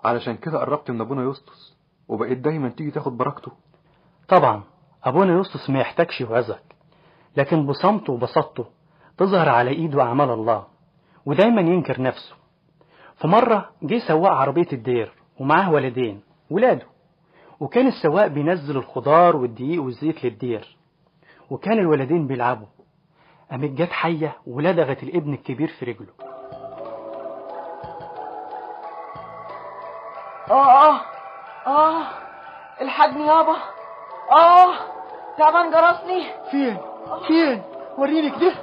علشان كده قربت من ابونا يسطس وبقيت دايما تيجي تاخد بركته طبعا أبونا يسطس ما يحتاجش يوعظك لكن بصمته وبساطته تظهر على إيده أعمال الله ودايما ينكر نفسه في مرة جه سواق عربية الدير ومعاه ولدين ولاده وكان السواق بينزل الخضار والدقيق والزيت للدير وكان الولدين بيلعبوا قامت جت حية ولدغت الابن الكبير في رجله اه اه اه الحجني يابا اه تعبان جرسني فين فين وريني كده